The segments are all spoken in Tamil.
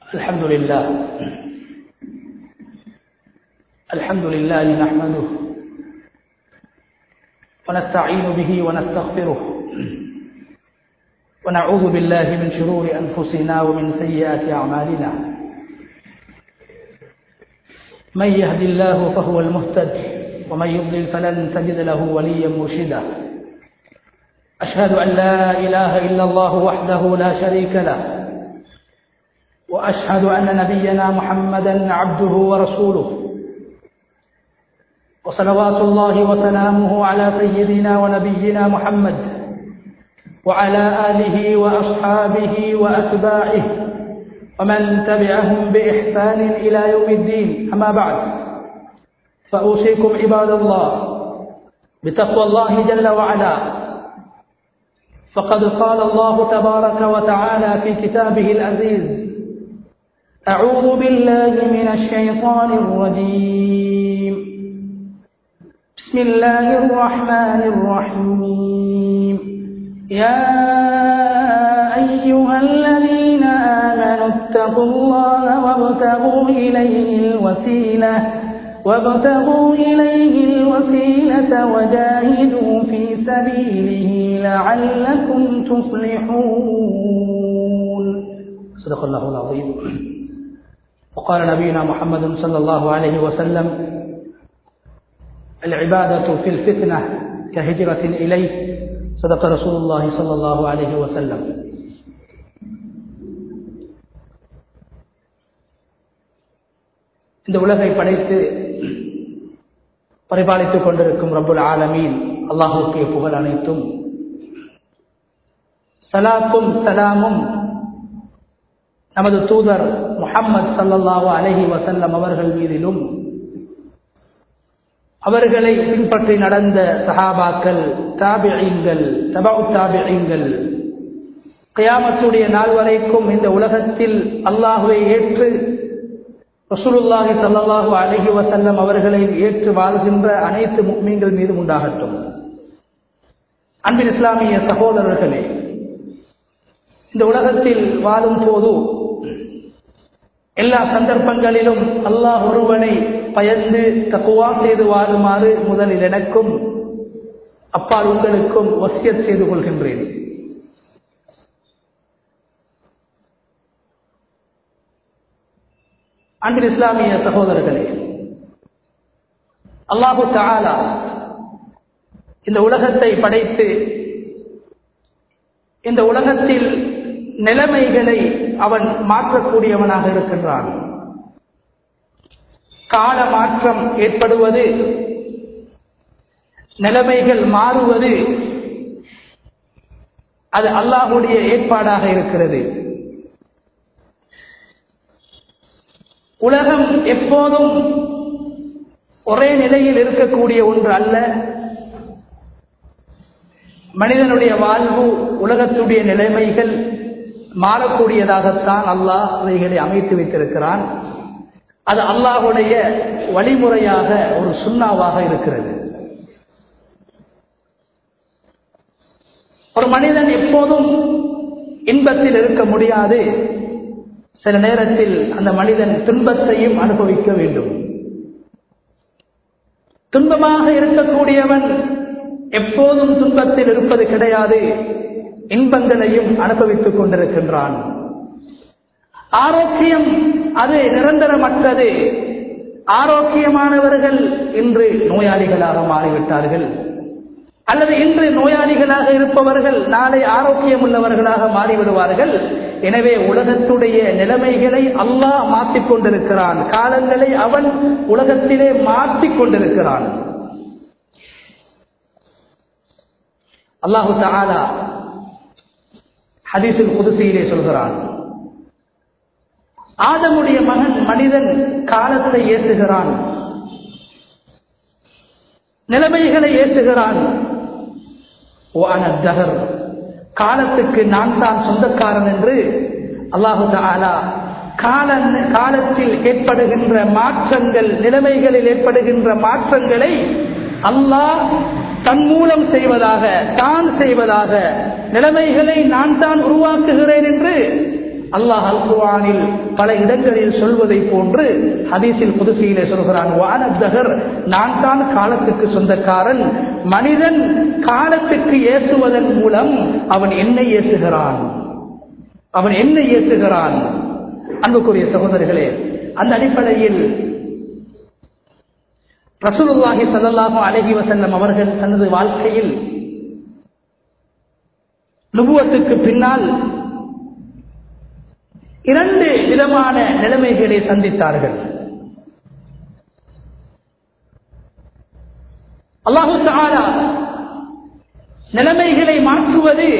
الحمد لله الحمد لله نحمده ونستعين به ونستغفره ونعوذ بالله من شرور أنفسنا ومن سيئات أعمالنا من يهد الله فهو المهتد ومن يضلل فلن تجد له وليا مرشدا أشهد أن لا إله إلا الله وحده لا شريك له وأشهد أن نبينا محمدا عبده ورسوله وصلوات الله وسلامه على سيدنا ونبينا محمد وعلى آله وأصحابه وأتباعه ومن تبعهم بإحسان إلى يوم الدين أما بعد فأوصيكم عباد الله بتقوى الله جل وعلا فقد قال الله تبارك وتعالى في كتابه العزيز أعوذ بالله من الشيطان الرجيم بسم الله الرحمن الرحيم يا أيها الذين آمنوا اتقوا الله وابتغوا إليه الوسيلة وابتغوا إليه الوسيلة وجاهدوا في سبيله لعلكم تفلحون صدق الله العظيم وقال نبينا محمد صلى الله عليه وسلم العبادة في الفتنة كهجرة إليه صدق رسول الله صلى الله عليه وسلم இந்த உலகை படைத்து பரிபாலித்துக் கொண்டிருக்கும் ரப்புல் ஆலமீன் அல்லாஹுக்கு புகழ் அனைத்தும் சலாத்தும் சலாமும் நமது தூதர் முகம்மது சல்லல்லாஹு அலஹி வசல்லம் அவர்கள் மீதிலும் அவர்களை பின்பற்றி நடந்த சஹாபாக்கள் தாபியங்கள் தபு தாபியங்கள் கயாமத்துடைய நாள் வரைக்கும் இந்த உலகத்தில் அல்லாஹுவை ஏற்று ரசூலுல்லாஹி சல்லாஹூ அலஹி வசல்லம் அவர்களை ஏற்று வாழ்கின்ற அனைத்து முக்மீன்கள் மீதும் உண்டாகட்டும் அன்பின் இஸ்லாமிய சகோதரர்களே இந்த உலகத்தில் வாழும் போது எல்லா சந்தர்ப்பங்களிலும் அல்லாஹ் ஒருவனை பயந்து தக்குவா செய்து வாழுமாறு முதலில் எனக்கும் அப்பால் உங்களுக்கும் வசியத் செய்து கொள்கின்றேன் அன்பின் இஸ்லாமிய சகோதரர்களே அல்லாஹு தாலா இந்த உலகத்தை படைத்து இந்த உலகத்தில் நிலைமைகளை அவன் மாற்றக்கூடியவனாக இருக்கின்றான் கால மாற்றம் ஏற்படுவது நிலைமைகள் மாறுவது அது அல்லாஹுடைய ஏற்பாடாக இருக்கிறது உலகம் எப்போதும் ஒரே நிலையில் இருக்கக்கூடிய ஒன்று அல்ல மனிதனுடைய வாழ்வு உலகத்துடைய நிலைமைகள் மாறக்கூடியதாகத்தான் அல்லாஹ் அவைகளை அமைத்து வைத்திருக்கிறான் அது அல்லாஹுடைய வழிமுறையாக ஒரு சுண்ணாவாக இருக்கிறது ஒரு மனிதன் எப்போதும் இன்பத்தில் இருக்க முடியாது சில நேரத்தில் அந்த மனிதன் துன்பத்தையும் அனுபவிக்க வேண்டும் துன்பமாக இருக்கக்கூடியவன் எப்போதும் துன்பத்தில் இருப்பது கிடையாது இன்பங்களையும் அனுபவித்துக் கொண்டிருக்கின்றான் ஆரோக்கியம் அது நிரந்தரமற்றது ஆரோக்கியமானவர்கள் இன்று நோயாளிகளாக மாறிவிட்டார்கள் அல்லது இன்று நோயாளிகளாக இருப்பவர்கள் நாளை ஆரோக்கியம் உள்ளவர்களாக மாறிவிடுவார்கள் எனவே உலகத்துடைய நிலைமைகளை அல்லாஹ் மாற்றிக் கொண்டிருக்கிறான் காலங்களை அவன் உலகத்திலே மாற்றிக் கொண்டிருக்கிறான் அல்லாஹு தாலா ஹதீசுல் குதிசையிலே சொல்கிறான் ஆதமுடைய மகன் மனிதன் காலத்தை ஏற்றுகிறான் நிலைமைகளை ஏற்றுகிறான் காலத்துக்கு நான் தான் சொந்தக்காரன் என்று அல்லாஹு தாலா கால காலத்தில் ஏற்படுகின்ற மாற்றங்கள் நிலைமைகளில் ஏற்படுகின்ற மாற்றங்களை அல்லாஹ் தன் மூலம் செய்வதாக தான் செய்வதாக நிலைமைகளை நான் தான் உருவாக்குகிறேன் என்று அல்லாஹ் அல் குர்ஆனில் பல இடங்களில் சொல்வதை போன்று ஹதீஸில் புதுசியிலே சொல்கிறான் வானத்தகர் நான் தான் காலத்துக்கு சொந்தக்காரன் மனிதன் காலத்துக்கு ஏசுவதன் மூலம் அவன் என்னை ஏசுகிறான் அவன் என்னை ஏசுகிறான் அன்புக்குரிய சகோதரர்களே அந்த அடிப்படையில் ரசூலுல்லாஹி ஸல்லல்லாஹு அலைஹி வஸல்லம் அவர்கள் தனது வாழ்க்கையில் நுபுவத்துக்கு பின்னால் இரண்டு விதமான நிலைமைகளை சந்தித்தார்கள் அல்லாஹு தஆலா நிலைமைகளை மாற்றுவது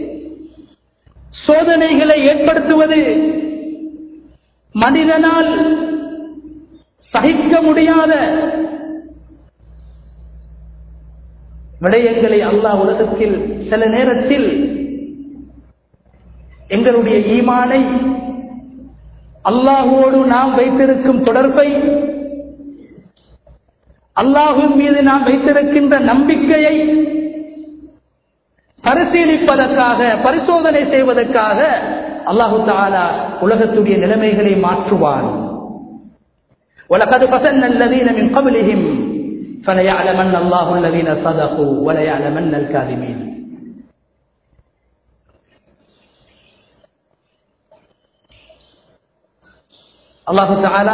சோதனைகளை ஏற்படுத்துவது மனிதனால் சகிக்க முடியாத விடயங்களை அல்லாஹ் உலகத்தில் சில நேரத்தில் எங்களுடைய ஈமானை அல்லாஹோடு நாம் வைத்திருக்கும் தொடர்பை அல்லாஹின் மீது நாம் வைத்திருக்கின்ற நம்பிக்கையை பரிசீலிப்பதற்காக பரிசோதனை செய்வதற்காக அல்லாஹு தாலா உலகத்துடைய நிலைமைகளை மாற்றுவான் وَلَقَدْ فَتَنَّ الَّذِينَ مِنْ قَبْلِهِمْ فَلَيَعْلَمَنَّ اللَّهُ الَّذِينَ صَدَقُوا وَلَيَعْلَمَنَّ الْكَاذِبِينَ அல்லாஹு தாலா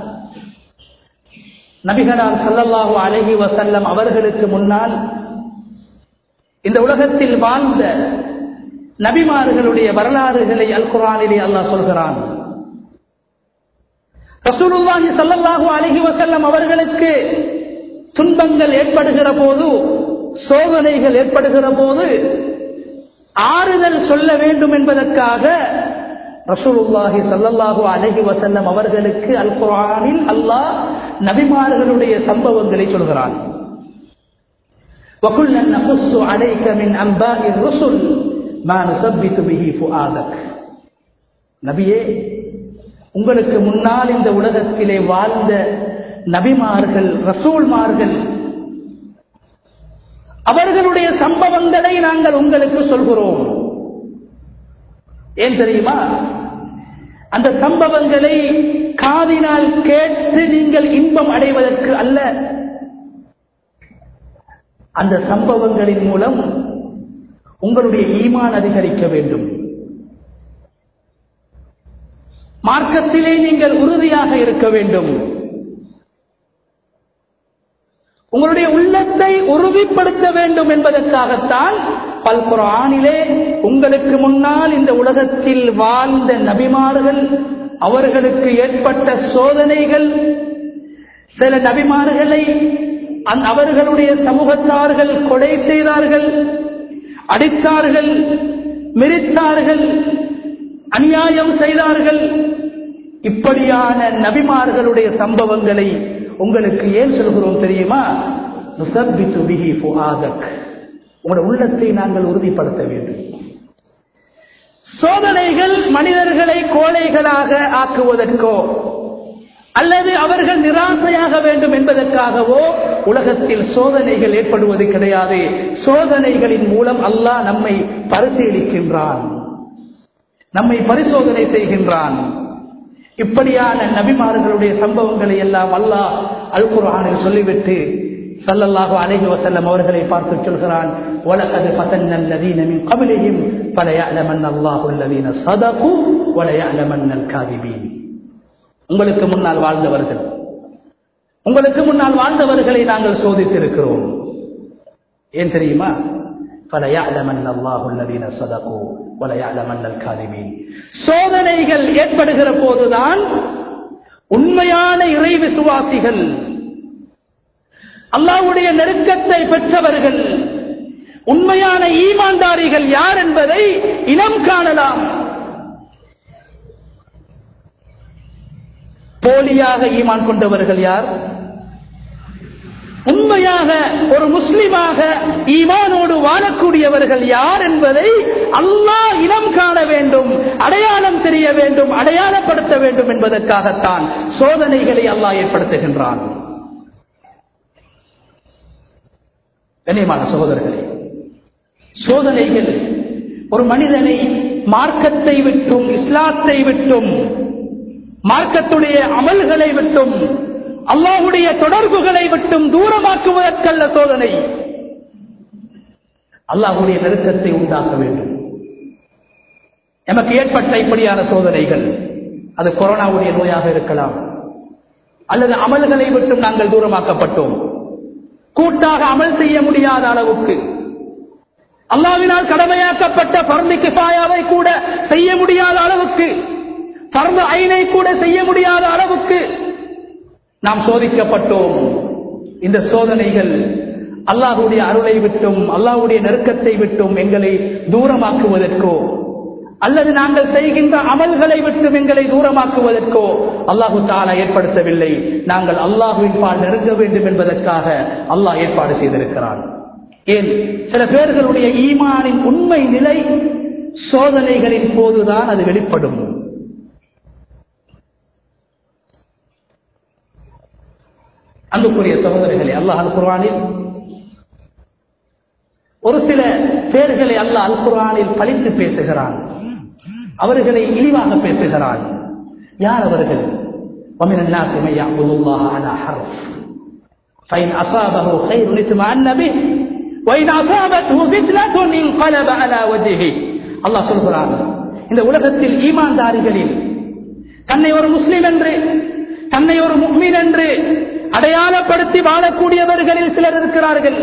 நபிகளார் சல்லல்லாஹு அலைஹி வசல்லம் அவர்களுக்கு முன்னால் இந்த உலகத்தில் வாழ்ந்த நபிமார்களுடைய வரலாறுகளை அல் குரானிலே அல்லாஹ் சொல்கிறான் ரசூலுல்லாஹி ஸல்லல்லாஹு அலைஹி வஸல்லம் அவர்களுக்கு துன்பங்கள் ஏற்படுகிற போது சோதனைகள் ஏற்படுகிற போது ஆறுதல் சொல்ல வேண்டும் என்பதற்காக ரசூலுல்லாஹி ஸல்லல்லாஹு அலைஹி வஸல்லம் அவர்களுக்கு அல் குர்ஆனில் அல்லாஹ் நபிமார்களுடைய சம்பவங்களை சொல்கிறான் وَكُلًّا نَقُصُّ عَلَيْكَ مِنْ أَنْبَاءِ الرُّسُلِ مَا نُثَبِّتُ بِهِ فُؤَادَكَ நபியே உங்களுக்கு முன்னால் இந்த உலகத்திலே வாழ்ந்த நபிமார்கள் ரசூல்மார்கள் அவர்களுடைய சம்பவங்களை நாங்கள் உங்களுக்கு சொல்கிறோம் ஏன் தெரியுமா அந்த சம்பவங்களை காதினால் கேட்டு நீங்கள் இன்பம் அடைவதற்கு அல்ல அந்த சம்பவங்களின் மூலம் உங்களுடைய ஈமான் அதிகரிக்க வேண்டும் மார்க்கத்திலே நீங்கள் உறுதியாக இருக்க வேண்டும் உங்களுடைய உள்ளத்தை உறுதிப்படுத்த வேண்டும் என்பதற்காகத்தான் பல்குரானிலே உங்களுக்கு முன்னால் இந்த உலகத்தில் வாழ்ந்த நபிமார்கள் அவர்களுக்கு ஏற்பட்ட சோதனைகள் சில நபிமார்களை அவர்களுடைய சமூகத்தார்கள் கொலை செய்தார்கள் அடித்தார்கள் மிரித்தார்கள் அநியாயம் செய்தார்கள் இப்படியான நபிமார்களுடைய சம்பவங்களை உங்களுக்கு ஏன் சொல்கிறோம் தெரியுமா உங்களோட உள்ளத்தை நாங்கள் உறுதிப்படுத்த வேண்டும் சோதனைகள் மனிதர்களை கோழைகளாக ஆக்குவதற்கோ அல்லது அவர்கள் நிராசையாக வேண்டும் என்பதற்காகவோ உலகத்தில் சோதனைகள் ஏற்படுவது கிடையாது சோதனைகளின் மூலம் அல்லாஹ் நம்மை பரிசீலிக்கின்றான் நம்மை பரிசோதனை செய்கின்றான் இப்படியான நபிமார்களுடைய சம்பவங்களை எல்லாம் அல்லாஹ் அல் குர்ஆனில் சொல்லிவிட்டு சல்லல்லாஹு அலைஹி வஸல்லம் அவர்களை பார்த்து சொல்கிறான் வலகது ஃபதன்னல் லதீன மின் கப்லிஹிம் ஃபலயஅலமன் அல்லாஹு அல்லதீன ஸதகு வலயஅலமன்னல் காதிபீன் உங்களுக்கு முன்னால் வாழ்ந்தவர்கள் உங்களுக்கு முன்னால் வாழ்ந்தவர்களை நாங்கள் சோதித்திருக்கிறோம் ஏன் தெரியுமா فليعلمن الله الذين صدقوا وليعلمن الكاذبين சோதனைகள் ஏற்படுகிற போதுதான் உண்மையான இறை விசுவாசிகள் அல்லாஹ்வுடைய நெருக்கத்தை பெற்றவர்கள் உண்மையான ஈமான்தாரிகள் யார் என்பதை இனம் காணலாம் போலியாக ஈமான் கொண்டவர்கள் யார் உண்மையாக ஒரு முஸ்லிமாக ஈமானோடு வாழக்கூடியவர்கள் யார் என்பதை அல்லாஹ் இனம் காண வேண்டும் அடையாளம் தெரிய வேண்டும் அடையாளப்படுத்த வேண்டும் என்பதற்காகத்தான் சோதனைகளை அல்லாஹ் ஏற்படுத்துகின்றான் கண்ணியமான சகோதரர்களே சோதனைகள் ஒரு மனிதனை மார்க்கத்தை விட்டும் இஸ்லாத்தை விட்டும் மார்க்கத்துடைய அமல்களை விட்டும் அல்லாஹுடைய தொடர்புகளை விட்டும் தூரமாக்குவதற்கல்ல சோதனை அல்லாஹுடைய நெருக்கத்தை உண்டாக்க வேண்டும் எமக்கு ஏற்பட்ட இப்படியான சோதனைகள் அது கொரோனாவுடைய நோயாக இருக்கலாம் அல்லது அமல்களை விட்டும் நாங்கள் தூரமாக்கப்பட்டோம் கூட்டாக அமல் செய்ய முடியாத அளவுக்கு அல்லாவினால் கடமையாக்கப்பட்ட பருந்து கிஃபாயாவை கூட செய்ய முடியாத அளவுக்கு பருந்து ஐனை கூட செய்ய முடியாத அளவுக்கு நாம் சோதிக்கப்பட்டோம் இந்த சோதனைகள் அல்லாஹுடைய அருளை விட்டும் அல்லாஹுடைய நெருக்கத்தை விட்டும் எங்களை தூரமாக்குவதற்கோ அல்லது நாங்கள் செய்கின்ற அமல்களை விட்டும் எங்களை தூரமாக்குவதற்கோ அல்லாஹு தாலா ஏற்படுத்தவில்லை நாங்கள் அல்லாஹுவின் பால் நெருங்க வேண்டும் என்பதற்காக அல்லாஹ் ஏற்பாடு செய்திருக்கிறான் ஏன் சில பேர்களுடைய ஈமானின் உண்மை நிலை சோதனைகளின் போதுதான் அது வெளிப்படும் அன்புக்குரிய சகோதரிகளே அல்லாஹ் அல் குர்ஆனில் ஒரு சில பேர்களை அல்லாஹ் அல் குர்ஆனில் பழித்து பேசுகிறான் அவர்களை இழிவாக பேசுகிறான் யார் அவர்கள் ومن الناس من يعبد الله على حرف فإن أصابه خير اطمأن به وإن أصابته فتنة انقلب على وجهه அல்லாஹ் சொல்கிறான் இந்த உலகத்தில் ஈமான்தாரிகளில் தன்னை ஒரு முஸ்லிம் என்று தன்னை ஒரு முக்மீன் என்று அடையாளப்படுத்தி வாழக்கூடியவர்களில் சிலர் இருக்கிறார்கள்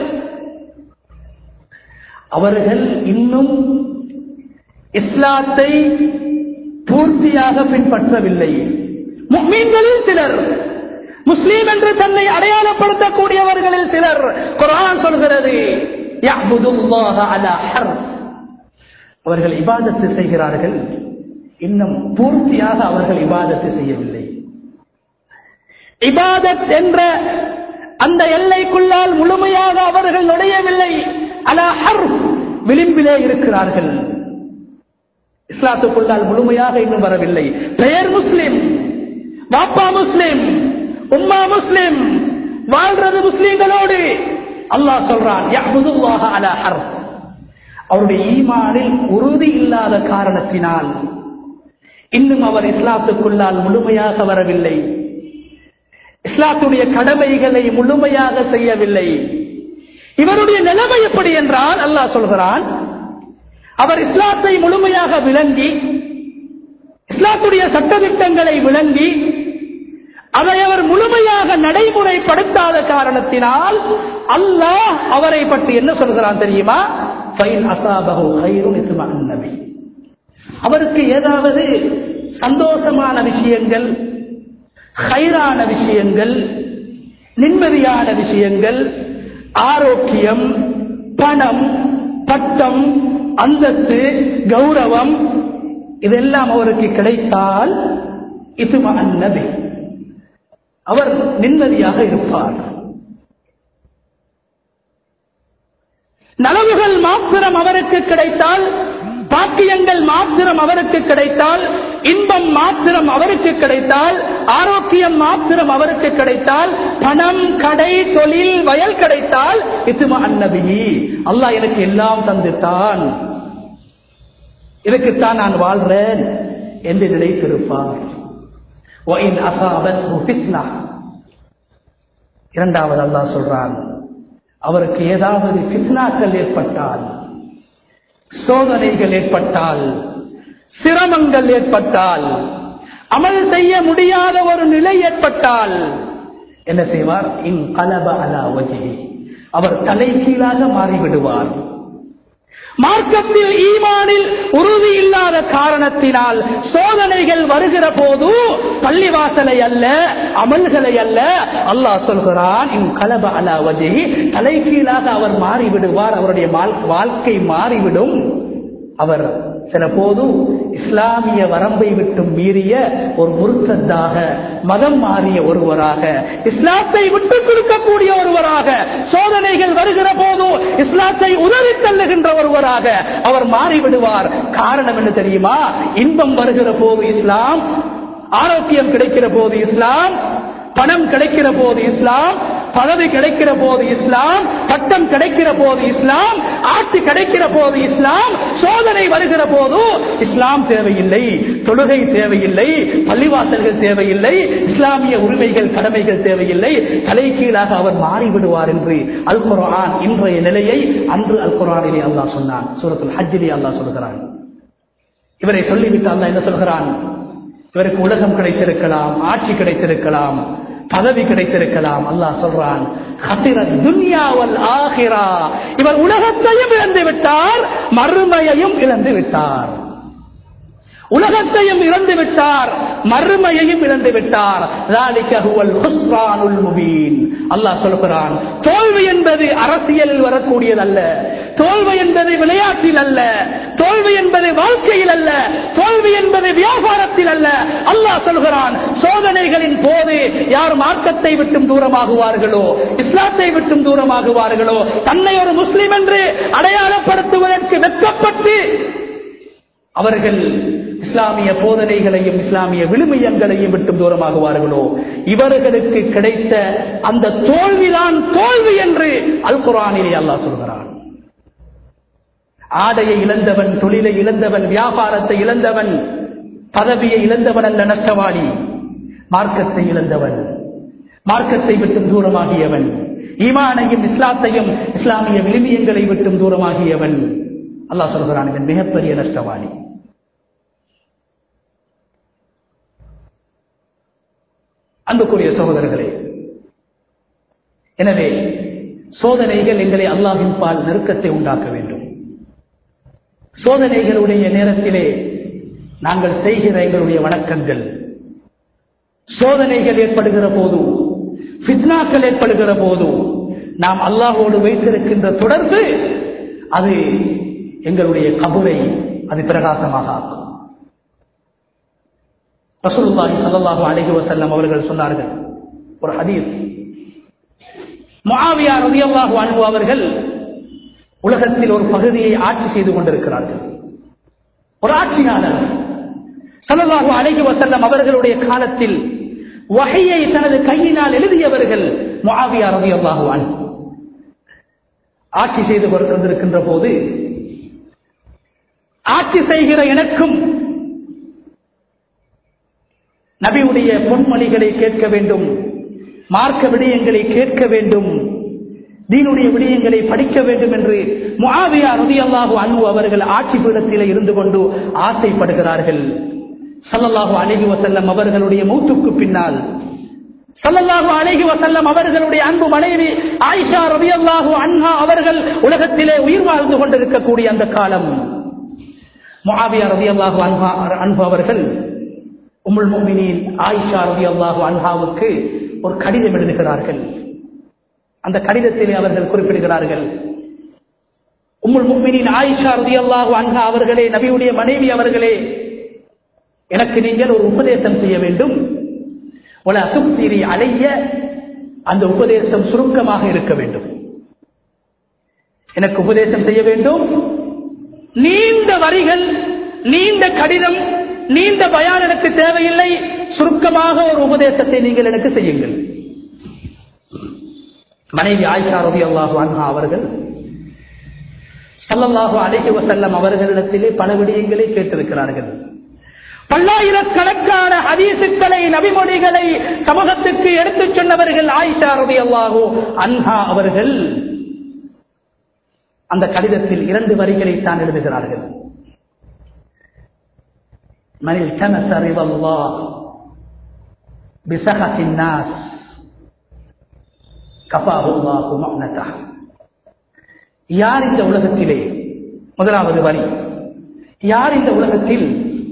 அவர்கள் இன்னும் இஸ்லாத்தை பூர்த்தியாக பின்பற்றவில்லை முக்மீன்களில் சிலர் முஸ்லீம் என்று தன்னை அடையாளப்படுத்தக்கூடியவர்களில் சிலர் குரான் சொல்கிறது يعبدullah على حرف. அவர்கள் இபாதத்து செய்கிறார்கள் இன்னும் பூர்த்தியாக அவர்கள் இபாதத்து செய்யவில்லை இபாதத் என்ற அந்த எல்லைக்குள்ளால் முழுமையாக அவர்கள் நுழையவில்லை அலா ஹர்ஃப் விளிம்பிலே இருக்கிறார்கள் இஸ்லாத்துக்குள்ளால் முழுமையாக இன்னும் வரவில்லை பெயர் முஸ்லிம் வாப்பா முஸ்லிம் உம்மா முஸ்லிம் வாழ்றது முஸ்லிம்களோடு அல்லாஹ் சொல்றான் யஅ்புதுல்லாஹ அலா ஹர்ஃப் அவருடைய ஈமானில் உறுதி இல்லாத காரணத்தினால் இன்னும் அவர் இஸ்லாத்துக்குள்ளால் முழுமையாக வரவில்லை இஸ்லாத்துடைய கடமைகளை முழுமையாக செய்யவில்லை இவருடைய நிலைமை எப்படி என்றால் அல்லாஹ் சொல்கிறான் அவர் இஸ்லாத்தை முழுமையாக விளங்கி இஸ்லாத்துடைய சட்டத்திட்டங்களை விளங்கி அதை அவர் முழுமையாக நடைமுறைப்படுத்தாத காரணத்தினால் அல்லாஹ் அவரை பற்றி என்ன சொல்கிறான் தெரியுமா ஃபைன் அசாபஹு கைரும் இஸ்மான் அவருக்கு ஏதாவது சந்தோஷமான விஷயங்கள் ஹைரான விஷயங்கள் நிம்மதியான விஷயங்கள் ஆரோக்கியம் பணம் பட்டம் அந்தஸ்து கௌரவம் இதெல்லாம் அவருக்கு கிடைத்தால் இது நபி அவர் நிம்மதியாக இருப்பார் நலவுகள் மாத்திரம் அவருக்கு கிடைத்தால் பாக்கியங்கள் மாத்திரம் அவருக்கு கிடைத்தால் இன்பம் மாத்திரம் அவருக்கு கிடைத்தால் ஆரோக்கியம் மாத்திரம் அவருக்கு கிடைத்தால் பணம் கடை தொழில் வயல் கிடைத்தால் இத்துமா அன்னபி அல்லாஹ் எனக்கு எல்லாம் தந்துட்டான் இதுக்குத்தான் நான் வாழ்றேன் என்று நினைத்திருப்பார் وَإِنْ أَصَابَتْهُ فِتْنَةٌ இரண்டாவது அல்லாஹ் சொல்றான் அவருக்கு ஏதாவது பித்னாக்கள் ஏற்பட்டால் சோதனைகள் ஏற்பட்டால் சிரமங்கள் ஏற்பட்டால் அமல் செய்ய முடியாத ஒரு நிலை ஏற்பட்டால் என்ன செய்வார் இன் கலப அலா வஜி அவர் தலைகீழாக மாறிவிடுவார் மார்க்கத்தில் ஈமானில் உறுதி இல்லாத காரணத்தினால் சோதனைகள் வருகிற போது பள்ளிவாசலை அல்ல அமல்களை அல்ல அல்லாஹ் சொல்கிறான் இன் கலப அலா வஜி தலைகீழாக அவர் மாறிவிடுவார் அவருடைய வாழ்க்கை மாறிவிடும் அவர் சில போது இஸ்லாமிய வரம்பை விட்டு மீறிய ஒரு முருத்தத்தாக மதம் மாறிய ஒருவராக இஸ்லாத்தை விட்டுக் கொடுக்கக்கூடிய ஒருவராக சோதனைகள் வருகிற போது இஸ்லாத்தை உதறி தள்ளுகின்ற ஒருவராக அவர் மாறிவிடுவார் காரணம் என்ன தெரியுமா இன்பம் வருகிற போது இஸ்லாம் ஆரோக்கியம் கிடைக்கிற போது இஸ்லாம் பணம் கிடைக்கிற போது இஸ்லாம் பதவி கிடைக்கிற போது இஸ்லாம் பட்டம் கிடைக்கிற போது இஸ்லாம் ஆட்சி கிடைக்கிற போது இஸ்லாம் சோதனை வருகிற போது இஸ்லாம் தேவையில்லை தொழுகை தேவையில்லை பள்ளிவாசல்கள் தேவையில்லை இஸ்லாமிய உரிமைகள் கடமைகள் தேவையில்லை தலைகீழாக அவர் மாறிவிடுவார் என்று அல் குரான் இன்றைய நிலையை அன்று அல் குரானிலே அல்லாஹ் சொன்னான் சூரத்துல் ஹஜ்ஜிலே அல்லாஹ் சொல்கிறான் இவரை சொல்லிவிட்டு அல்லாஹ் என்ன சொல்கிறான் இவருக்கு உலகம் கிடைத்திருக்கலாம் ஆட்சி கிடைத்திருக்கலாம் பதவி கிடைத்திருக்கலாம் அல்லாஹ் சொல்றான் துன்யாவல் ஆகிரா இவர் உலகத்தையும் இழந்து விட்டார் மறுமையையும் இழந்து விட்டார் உலகத்தையும் இழந்து விட்டார் மறுமையையும் இழந்து விட்டார் அல்லாஹ் சொல்கிறான் தோல்வி என்பது அரசியலில் வரக்கூடியதல்ல தோல்வி என்பது விளையாட்டில் அல்ல தோல்வி என்பது வாழ்க்கையில் அல்ல தோல்வி என்பது வியாபாரத்தில் அல்ல அல்லாஹ் சொல்கிறான் சோதனைகளின் போது யார் மார்க்கத்தை விட்டும் தூரமாகுவார்களோ இஸ்லாத்தை விட்டும் தூரமாகுவார்களோ தன்னை ஒரு முஸ்லிம் என்று அடையாளப்படுத்துவதற்கு வெட்கப்பட்டு அவர்கள் இஸ்லாமிய போதனைகளையும் இஸ்லாமிய விழுமியங்களையும் விட்டு தூரமாகுவார்களோ இவர்களுக்கு கிடைத்த அந்த தோல்விதான் தோல்வி என்று அல் குரானிலே அல்லாஹ் சொல்கிறான் ஆடையை இழந்தவன் தொழிலை இழந்தவன் வியாபாரத்தை இழந்தவன் பதவியை இழந்தவன் அல்ல நஷ்டவாளி மார்க்கத்தை இழந்தவன் மார்க்கத்தை விட்டும் தூரமாகியவன் ஈமானையும் இஸ்லாத்தையும் இஸ்லாமிய விழுமியங்களை விட்டும் தூரமாகியவன் அல்லாஹ் சொல்கிறான் இவன் மிகப்பெரிய நஷ்டவாளி அன்புக்குரிய சகோதரர்களே எனவே சோதனைகள் எங்களை அல்லாஹின் பால் நெருக்கத்தை உண்டாக்க வேண்டும் சோதனைகளுடைய நேரத்திலே நாங்கள் செய்கிற எங்களுடைய வணக்கங்கள் சோதனைகள் ஏற்படுகிற போது ஃபித்னாக்கள் ஏற்படுகிற போது நாம் அல்லாஹோடு வைத்திருக்கின்ற தொடர்பு அது எங்களுடைய கபுரை அது பிரகாசமாக ஆக்கும் ரசூலுல்லாஹி ஸல்லல்லாஹு அலைஹி வஸல்லம் அவர்கள் சொன்னார்கள் ஒரு ஹதீஸ் முஆவியா ரலியல்லாஹு அன்ஹு அவர்கள் உலகத்தில் ஒரு பகுதியை ஆட்சி செய்து கொண்டிருக்கிறார்கள் ஒரு ஆட்சியாளர் ஸல்லல்லாஹு அலைஹி வஸல்லம் அவர்களுடைய காலத்தில் வஹையை தனது கையினால் எழுதியவர்கள் முஆவியா ரலியல்லாஹு அன்ஹு ஆட்சி செய்து கொண்டிருக்கின்ற போது ஆட்சி செய்கிற எனக்கும் நபியுடைய பொன்மொழிகளை கேட்க வேண்டும் மார்க்க விடயங்களை கேட்க வேண்டும் தீனுடைய விடயங்களை படிக்க வேண்டும் என்று முஆவியா ரதியல்லாஹு அன்பு அவர்கள் ஆட்சி பீடத்திலே இருந்து கொண்டு ஆசைப்படுகிறார்கள் சல்லல்லாஹு அலைஹி வசல்லம் அவர்களுடைய மூத்துக்கு பின்னால் சல்லல்லாஹு அலைஹி வசல்லம் அவர்களுடைய அன்பு மனைவி ஆயிஷா ரதியல்லாஹு அன்ஹா அவர்கள் உலகத்திலே உயிர் வாழ்ந்து கொண்டிருக்கக்கூடிய அந்த காலம் முஆவியா ரதியல்லாஹு அன்ஹா அன்பு அவர்கள் உம்முல் மோமினின் ஆயிஷா ரவி அல்லாஹு அன்ஹாவுக்கு ஒரு கடிதம் எழுதுகிறார்கள் அந்த கடிதத்திலே அவர்கள் குறிப்பிடுகிறார்கள் உம்முல் முக்மினின் ஆயிஷா ரதி அல்லாஹு அன்ஹா அவர்களே நபியுடைய மனைவி அவர்களே எனக்கு நீங்கள் ஒரு உபதேசம் செய்ய வேண்டும் உல அசுக்சீரி அலைய அந்த உபதேசம் சுருக்கமாக இருக்க வேண்டும் எனக்கு உபதேசம் செய்ய வேண்டும் நீண்ட வரிகள் நீண்ட கடிதம் நீண்ட பயான் எனக்கு தேவையில்லை சுருக்கமாக ஒரு உபதேசத்தை நீங்கள் எனக்கு செய்யுங்கள் மனைவி ஆயிஷா ரவி அல்லாஹு அன்ஹா அவர்கள் சல்லல்லாஹு அலைஹி வசல்லம் அவர்களிடத்திலே பல விடயங்களை கேட்டிருக்கிறார்கள் பல்லாயிரக்கணக்கான ஹதீசுக்களை நபிமொழிகளை சமூகத்துக்கு எடுத்துச் சொன்னவர்கள் ஆயிஷா ரவி அல்லாஹு அன்ஹா அவர்கள் அந்த கடிதத்தில் இரண்டு வரிகளை தான் எழுதுகிறார்கள் من التمس رضا الله بسخط الناس كفاه الله مؤنته யார் இந்த உலகத்திலே முதலாவது வரி யார் இந்த உலகத்தில்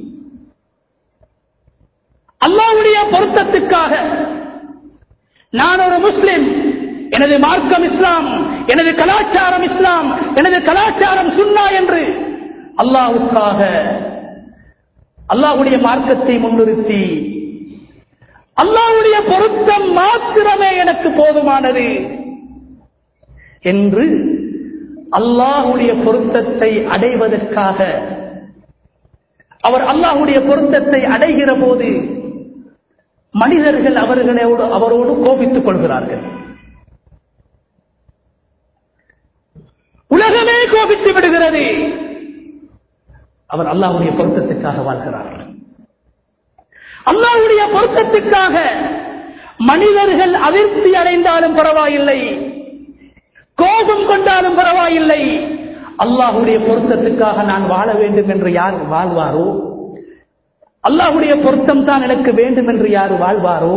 அல்லாவுடைய பொருத்தத்துக்காக நான் ஒரு முஸ்லிம் எனது மார்க்கம் இஸ்லாம் எனது கலாச்சாரம் இஸ்லாம் எனது கலாச்சாரம் சுன்னா என்று அல்லாவுக்காக அல்லாஹுடைய மார்க்கத்தை முன்னிறுத்தி அல்லாஹுடைய பொருத்தம் மாத்திரமே எனக்கு போதுமானது என்று அல்லாஹுடைய பொருத்தத்தை அடைவதற்காக அவர் அல்லாஹுடைய பொருத்தத்தை அடைகிற போது மனிதர்கள் அவர்களோடு அவரோடு கோபித்துக் கொள்கிறார்கள் உலகமே கோபித்து விடுகிறது அவர் அல்லாஹ்வுடைய பொருத்தத்துக்காக வாழ்கிறார் அல்லாஹ்வுடைய பொருத்தத்துக்காக மனிதர்கள் அதிருப்தி அடைந்தாலும் பரவாயில்லை கோபம் கொண்டாலும் பரவாயில்லை அல்லாஹ்வுடைய பொருத்தத்துக்காக நான் வாழ வேண்டும் என்று யார் வாழ்வாரோ அல்லாஹ்வுடைய பொருத்தம் தான் எனக்கு வேண்டும் என்று யார் வாழ்வாரோ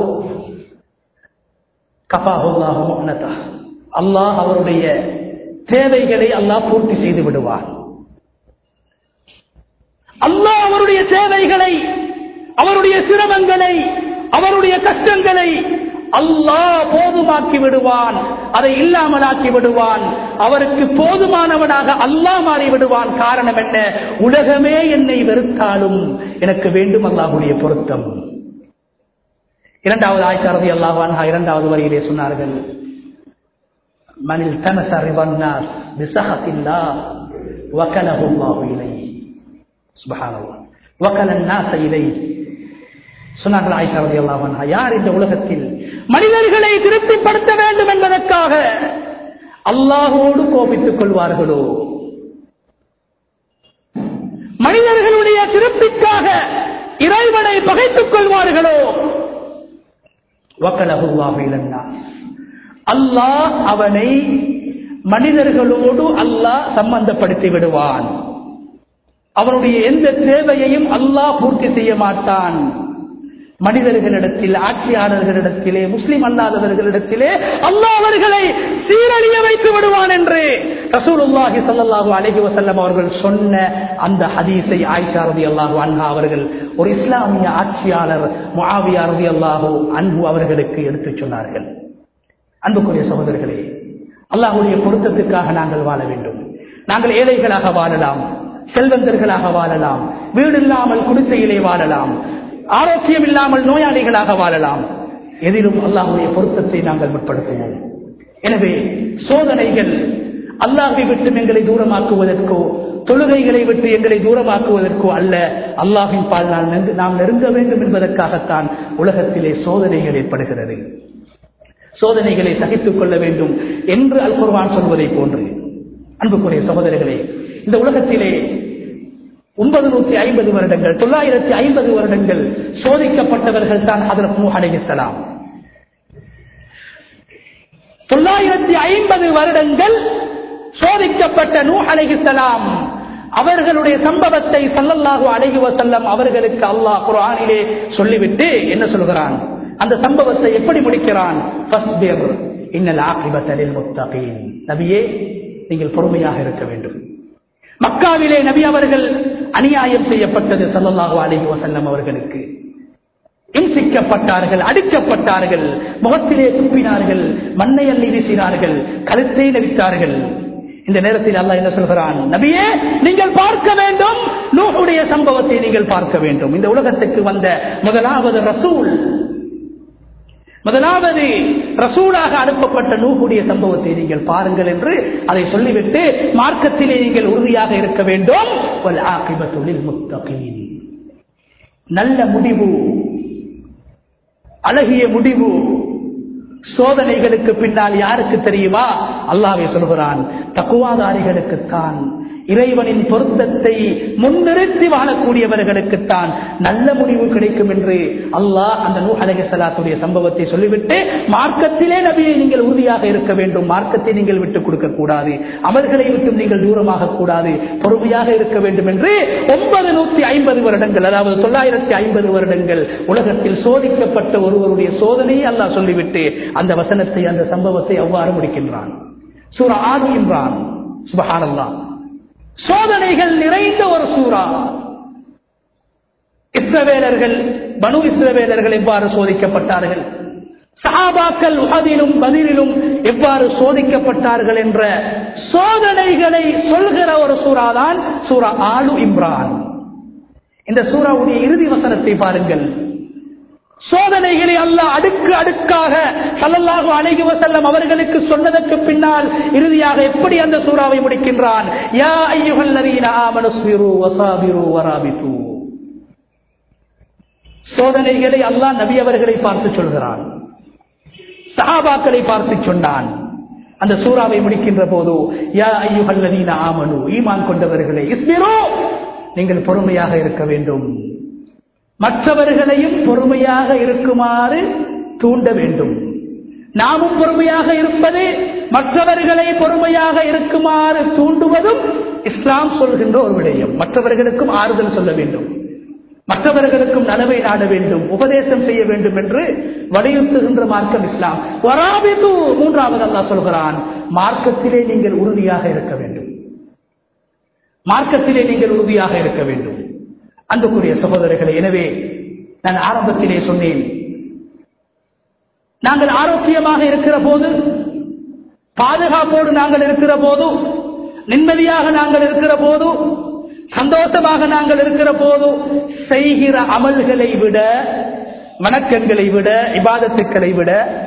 கபாஹுல்லாஹு முஹ்னதா அல்லாஹ் அவருடைய தேவைகளை அல்லாஹ் பூர்த்தி செய்து விடுவார் அல்லாஹ் அவருடைய தேவைகளை அவருடைய சிரமங்களை அவருடைய கஷ்டங்களை அல்லாஹ் போதுமாக்கி விடுவான் அதை இல்லாமலாக்கி விடுவான் அவருக்கு போதுமானவனாக அல்லாஹ் மாறி விடுவான் காரணம் என்ன உலகமே என்னை வெறுத்தாலும் எனக்கு வேண்டும் அல்லாஹுடைய பொருத்தம் இரண்டாவது ஆய்ச்சாரதி அல்லாஹான் இரண்டாவது வரியிலே சொன்னார்கள் மனில் தனச ரிவன்னார் விசகத்தில்லா வக்கலஹுல்லாஹு இலை சுபஹானல்லாஹ் வக்கலன் நாச இலை சொன்னார்கள் ஆயிஷா ரலியல்லாஹு அன்ஹா யார் இந்த உலகத்தில் மனிதர்களை திருப்திப்படுத்த வேண்டும் என்பதற்காக அல்லாஹோடு கோபித்துக் கொள்வார்களோ மனிதர்களுடைய திருப்திக்காக இறைவனை பகைத்துக் கொள்வார்களோ வக்கலஹுல்லாஹு இலன்னா அல்லாஹ் அவனை மனிதர்களோடு அல்லாஹ் சம்பந்தப்படுத்தி விடுவான் அவனுடைய எந்த தேவையையும் அல்லாஹ் பூர்த்தி செய்ய மாட்டான் மனிதர்களிடத்தில் ஆட்சியாளர்களிடத்திலே முஸ்லிம் அல்லாதவர்களிடத்திலே அல்லாஹ் அவர்களை சீரழிய வைத்து விடுவான் என்று ரசூலுல்லாஹி ஸல்லல்லாஹு அலைஹி வஸல்லம் அவர்கள் சொன்ன அந்த ஹதீஸை ஆயிஷா ரலியல்லாஹு அன்ஹா அவர்கள் ஒரு இஸ்லாமிய ஆட்சியாளர் முஆவியா ரலியல்லாஹு அன்ஹு அவர்களுக்கு எடுத்துச் சொன்னார்கள் அன்புக்குரிய சகோதரர்களே அல்லாஹ்வுடைய பொருத்தத்துக்காக நாங்கள் வாழ வேண்டும் நாங்கள் ஏழைகளாக வாழலாம் செல்வந்தர்களாக வாழலாம் வீடு இல்லாமல் குடிசையிலே வாழலாம் ஆரோக்கியம் இல்லாமல் நோயாளிகளாக வாழலாம் எதிலும் அல்லாஹுடைய பொருத்தத்தை நாங்கள் முற்படுத்துவோம் எனவே சோதனைகள் அல்லாஹை விட்டு எங்களை தூரமாக்குவதற்கோ தொழுகைகளை விட்டு எங்களை தூரமாக்குவதற்கோ அல்ல அல்லாஹின் பால் நாம் நெருங்க வேண்டும் என்பதற்காகத்தான் உலகத்திலே சோதனைகள் ஏற்படுகிறது சோதனைகளை சகித்துக் கொள்ள வேண்டும் என்று அல் குர்வான் சொல்வதை போன்று அன்புக்குரிய சகோதரர்களே இந்த உலகத்திலே ஒன்பது நூத்தி ஐம்பது வருடங்கள் தொள்ளாயிரத்தி ஐம்பது வருடங்கள் சோதிக்கப்பட்டவர்கள் தான் ஹதரத் நூ அலைஹிஸ்ஸலாம் தொள்ளாயிரத்தி ஐம்பது வருடங்கள் சோதிக்கப்பட்ட நூ அலைஹிஸ்ஸலாம் அவர்களுடைய சம்பவத்தை சல்லல்லாஹு அலைஹி வஸல்லம் அவர்களுக்கு அல்லாஹ் குர்ஆனிலே சொல்லிவிட்டு என்ன சொல்கிறான் அந்த சம்பவத்தை எப்படி முடிக்கிறான் ஃபஸ்பிர் இன்னல் ஆகிபத லில் முத்தகீன் நபியே நீங்கள் பொறுமையாக இருக்க வேண்டும் மக்காவிலே நபி அவர்கள் அநியாயம் செய்யப்பட்டது சல்லல்லாஹு அலைஹி வஸல்லம் அவர்களுக்கு இன்சிக்கப்பட்டார்கள் அடிக்கப்பட்டார்கள் முகத்திலே துப்பினார்கள் மண்ணை அள்ளி வீசினார்கள் கழுத்தை நெரித்தார்கள் இந்த நேரத்தில் அல்லாஹ் என்ன சொல்கிறான் நபியே நீங்கள் பார்க்க வேண்டும் நூஹுடைய சம்பவத்தை நீங்கள் பார்க்க வேண்டும் இந்த உலகத்துக்கு வந்த முதலாவது ரசூல் முதலாவது ரசூலாக அனுப்பப்பட்ட நூகுடைய சம்பவத்தை நீங்கள் பாருங்கள் என்று அதை சொல்லிவிட்டு மார்க்கத்திலே நீங்கள் உறுதியாக இருக்க வேண்டும் நல்ல முடிவு அழகிய முடிவு சோதனைகளுக்கு பின்னால் யாருக்கு தெரியுமா அல்லாவே சொல்கிறான் தக்குவாதாரிகளுக்குத்தான் இறைவனின் பொருத்தத்தை முன்னிறுத்தி வாழக்கூடியவர்களுக்குத்தான் நல்ல முடிவு கிடைக்கும் என்று அல்லாஹ் அந்த நூ அலக சலாத்துடைய சம்பவத்தை சொல்லிவிட்டு மார்க்கத்திலே நபியை நீங்கள் உறுதியாக இருக்க வேண்டும் மார்க்கத்தை நீங்கள் விட்டுக் கொடுக்க கூடாது அவர்களை விட்டும் நீங்கள் தூரமாக கூடாது பொறுமையாக இருக்க வேண்டும் என்று ஒன்பது நூத்தி ஐம்பது வருடங்கள் அதாவது தொள்ளாயிரத்தி ஐம்பது வருடங்கள் உலகத்தில் சோதிக்கப்பட்ட ஒருவருடைய சோதனையை அல்லாஹ் சொல்லிவிட்டு அந்த வசனத்தை அந்த சம்பவத்தை அவ்வாறு முடிக்கின்றான் சூரா ஆது என்றான் சுபஹானல்லா சோதனைகள் நிறைந்த ஒரு சூறா இஸ்ரவேலர்கள் பனு இஸ்ரவேலர்கள் எவ்வாறு சோதிக்கப்பட்டார்கள் சஹாபாக்கள் உகதிலும் பதிலிலும் எவ்வாறு சோதிக்கப்பட்டார்கள் என்ற சோதனைகளை சொல்கிற ஒரு சூறாதான் சூரா ஆலு இம்ரான் இந்த சூறாவுடைய இறுதி வசனத்தை பாருங்கள் சோதனைகளை அல்ல அடுக்கு அடுக்காக சல்லல்லாஹு அலைஹி வஸல்லம் அவர்களுக்கு சொன்னதற்கு பின்னால் இறுதியாக எப்படி அந்த சூறாவை முடிக்கின்றான் யா அய்யுஹல்லதீன ஆமனுஸ்பிரு வஸாபிரு வராபிது சோதனைகளை அல்லாஹ் நபி அவர்களை பார்த்து சொல்கிறான் சஹாபாக்களை பார்த்து சொன்னான் அந்த சூறாவை முடிக்கின்ற போது யா ஐயுஹல்லதீன ஆமனு ஈமான் கொண்டவர்களே இஸ்மிரோ நீங்கள் பொறுமையாக இருக்க வேண்டும் மற்றவர்களையும் பொறுமையாக இருக்குமாறு தூண்ட வேண்டும் நாமும் பொறுமையாக இருப்பது மற்றவர்களை பொறுமையாக இருக்குமாறு தூண்டுவதும் இஸ்லாம் சொல்கின்ற ஒரு விடயம் மற்றவர்களுக்கும் ஆறுதல் சொல்ல வேண்டும் மற்றவர்களுக்கும் நலவை நாட வேண்டும் உபதேசம் செய்ய வேண்டும் என்று வலியுறுத்துகின்ற மார்க்கம் இஸ்லாம் வராபிது மூன்றாவது அல்லாஹ் சொல்கிறான் மார்க்கத்திலே நீங்கள் உறுதியாக இருக்க வேண்டும் மார்க்கத்திலே நீங்கள் உறுதியாக இருக்க வேண்டும் அன்புக்குரிய சகோதரர்களே எனவே நான் ஆரம்பத்திலே சொன்னேன் நாங்கள் ஆரோக்கியமாக இருக்கிற போது பாதுகாப்போடு நாங்கள் இருக்கிற போது நிம்மதியாக நாங்கள் இருக்கிற போது சந்தோஷமாக நாங்கள் இருக்கிற போது செய்கிற அமல்களை விட வணக்கங்களை விட இபாதத்துக்களை விட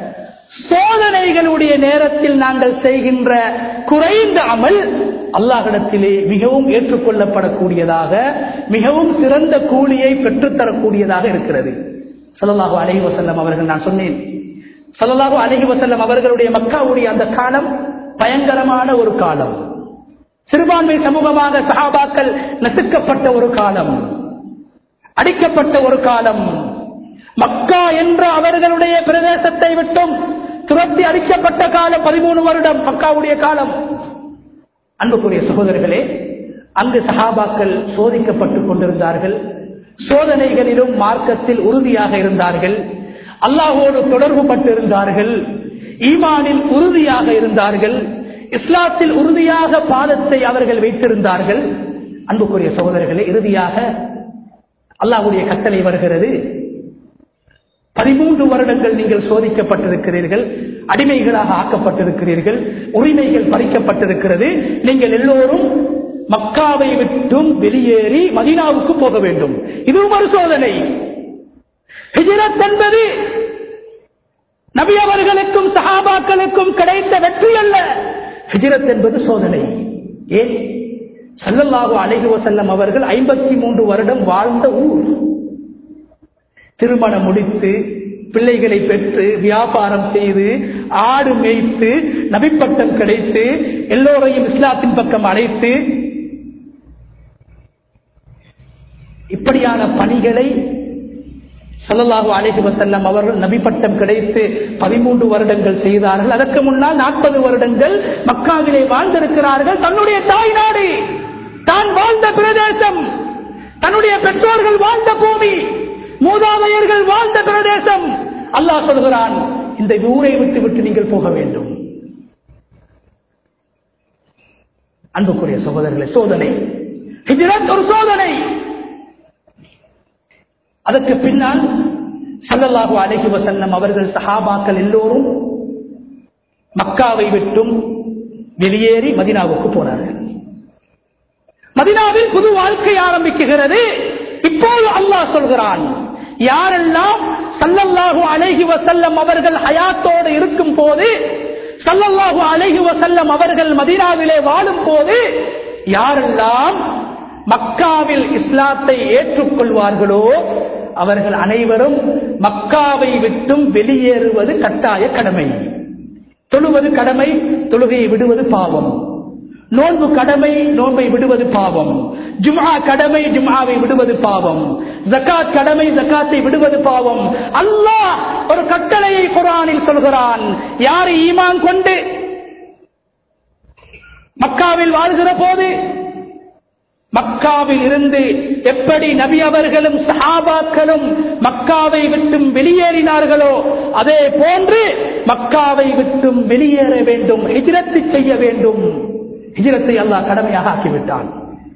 சோதனைகளுடைய நேரத்தில் நாங்கள் செய்கின்ற குறைந்த அமல் அல்லாஹிடத்திலே மிகவும் ஏற்றுக்கொள்ளப்படக்கூடியதாக மிகவும் சிறந்த கூலியை பெற்றுத்தரக்கூடியதாக இருக்கிறது சல்லாஹூ அலஹி வசல்லம் அவர்கள் நான் சொன்னேன் சல்லாஹூ அலஹி வசல்லம் அவர்களுடைய மக்காவுடைய அந்த காலம் பயங்கரமான ஒரு காலம் சிறுபான்மை சமூகமாக சஹாபாக்கள் நசுக்கப்பட்ட ஒரு காலம் அடிக்கப்பட்ட ஒரு காலம் மக்கா என்ற அவர்களுடைய பிரதேசத்தை விட்டும் துரத்தி அடிக்கப்பட்ட காலம் பதிமூணு வருடம் மக்காவுடைய காலம் அன்புக்குரிய சகோதரர்களே அங்கு சஹாபாக்கள் சோதிக்கப்பட்டுக் கொண்டிருந்தார்கள் சோதனைகளிலும் மார்க்கத்தில் உறுதியாக இருந்தார்கள் அல்லாஹோடு தொடர்பு பட்டிருந்தார்கள் ஈமானில் உறுதியாக இருந்தார்கள் இஸ்லாத்தில் உறுதியாக பாதத்தை அவர்கள் வைத்திருந்தார்கள் அன்புக்குரிய சகோதரர்களே இறுதியாக அல்லாஹுடைய கட்டளை வருகிறது பதிமூன்று வருடங்கள் நீங்கள் சோதிக்கப்பட்டிருக்கிறீர்கள் அடிமைகளாக ஆக்கப்பட்டிருக்கிறீர்கள் உரிமைகள் பறிக்கப்பட்டிருக்கிறது நீங்கள் எல்லோரும் மக்காவை விட்டும் வெளியேறி மதீனாவுக்கு போக வேண்டும் இதுவும் ஒரு சோதனை ஹிஜரத் என்பது நபி அவர்களுக்கும் சஹாபாக்களுக்கும் கிடைத்த வெற்றி அல்ல ஹிஜரத் என்பது சோதனை ஏன் சல்லல்லாஹு அலைஹி வசல்லம் அவர்கள் ஐம்பத்தி மூன்று வருடம் வாழ்ந்த ஊர் திருமணம் முடித்து பிள்ளைகளை பெற்று வியாபாரம் செய்து ஆடு மேய்த்து நபிப்பட்டம் கிடைத்து எல்லோரையும் இஸ்லாத்தின் பக்கம் அழைத்து இப்படியான பணிகளை சல்லல்லாஹு அலைஹி வசல்லம் அவர்கள் நபிப்பட்டம் கிடைத்து பதிமூன்று வருடங்கள் செய்தார்கள் அதற்கு முன்னால் நாற்பது வருடங்கள் மக்காவிலே வாழ்ந்திருக்கிறார்கள் தன்னுடைய தாய் நாடு தான் வாழ்ந்த பிரதேசம் தன்னுடைய பெற்றோர்கள் வாழ்ந்த பூமி மூதாதையர்கள் வாழ்ந்த பிரதேசம் அல்லாஹ் சொல்கிறான் இந்த ஊரை விட்டு விட்டு நீங்கள் போக வேண்டும் அன்புக்குரிய சகோதரர்களை சோதனை ஹிஜ்ரத் ஒரு சோதனை அதற்கு பின்னால் சல்லல்லாஹு அலைஹி வசல்லம் அவர்கள் சஹாபாக்கள் எல்லோரும் மக்காவை விட்டும் வெளியேறி மதினாவுக்கு போனார்கள் மதினாவில் புது வாழ்க்கை ஆரம்பிக்குகிறது இப்போது அல்லாஹ் சொல்கிறான் யாரெல்லாம் சல்லல்லாஹு அலைஹி வசல்லம் அவர்கள் ஹயாத்தோடு இருக்கும் போது சல்லல்லாஹு அலைஹி வசல்லம் அவர்கள் மதினாவிலே வாழும் போது யாரெல்லாம் மக்காவில் இஸ்லாத்தை ஏற்றுக்கொள்வார்களோ அவர்கள் அனைவரும் மக்காவை விட்டும் வெளியேறுவது கட்டாய கடமை தொழுவது கடமை தொழுகையை விடுவது பாவம் நோன்பு கடமை நோன்பை விடுவது பாவம் ஜும்ஆ கடமை ஜும்ஆவை விடுவது பாவம் ஜக்காத் கடமை ஜக்காத்தை விடுவது பாவம் அல்லாஹ் ஒரு கட்டளையை குரானில் சொல்கிறான் யார் ஈமான் கொண்டு மக்காவில் வாழ்கிற போது மக்காவில் இருந்து எப்படி நபி அவர்களும் சஹாபாக்களும் மக்காவை விட்டும் வெளியேறினார்களோ அதே போன்று மக்காவை விட்டும் வெளியேற வேண்டும் ஹிஜ்ரத்து செய்ய வேண்டும் ஹிஜ்ரத்தை அல்லாஹ் கடமையாக ஆக்கிவிட்டான்